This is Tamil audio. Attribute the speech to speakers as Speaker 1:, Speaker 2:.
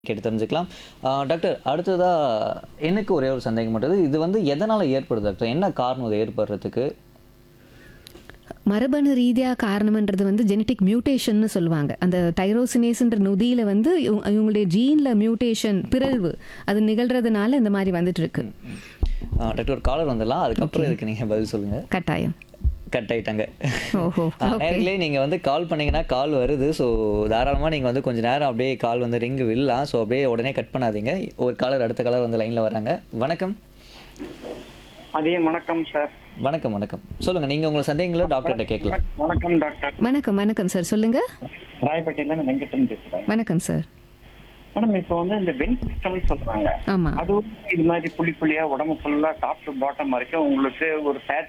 Speaker 1: கேட்டு தெரிஞ்சுக்கலாம் ஆஹ் டாக்டர் அடுத்ததா எனக்கு ஒரே ஒரு சந்தேகம் மட்டும் இது வந்து எதனால ஏற்படுது டாக்டர் என்ன காரணம் இது ஏற்படுறதுக்கு
Speaker 2: மரபணு ரீதியாக காரணம்ன்றது வந்து ஜெனட்டிக் மியூட்டேஷன்னு சொல்லுவாங்க அந்த தைரோசினேஸ்ன்ற நொதியில் வந்து இவங்க- இவங்களுடைய ஜீனில் மியூட்டேஷன் பிறழ்வு அது நிகழ்றதுனால இந்த மாதிரி வந்துட்டு இருக்கு
Speaker 1: ஆஹ் டாக்டர் ஒரு காலர் வந்துடலாம் அதுக்கப்புறம் இதுக்கு நீங்க பதில் சொல்லுங்க
Speaker 2: கட்டாயம்
Speaker 1: கட் ஆயிட்டாங்க
Speaker 2: ஓஹோ
Speaker 1: ஆஹ் நேர்களே நீங்க வந்து கால் பண்ணீங்கன்னா கால் வருது ஸோ தாராளமா நீங்க வந்து கொஞ்ச நேரம் அப்படியே கால் வந்து ரிங் விடலாம் ஸோ அப்படியே உடனே கட் பண்ணாதீங்க ஒரு காலர் அடுத்த காலர் வந்து லைன்ல வராங்க வணக்கம்
Speaker 3: அதே வணக்கம் சார்
Speaker 1: வணக்கம் வணக்கம் சொல்லுங்க நீங்க உங்க சந்தேகங்களை டாக்டர்கிட்ட கேட்கலாம்
Speaker 3: வணக்கம் டாக்டர்
Speaker 2: வணக்கம் வணக்கம் சார் சொல்லுங்க
Speaker 3: ராயப்பேட்டையில இருந்து வெங்கடன் பேசுறேன்
Speaker 2: வணக்கம் சார்
Speaker 3: மேடம் இப்போ வந்து இந்த வென் சிஸ்டம் சொல்றாங்க
Speaker 2: ஆமா
Speaker 3: அது வந்து இது மாதிரி புள்ளி புள்ளியா உடம்பு ஃபுல்லா டாப் டு பாட்டம் வரைக்கும் உங்களுக்கு ஒரு ஃபேட்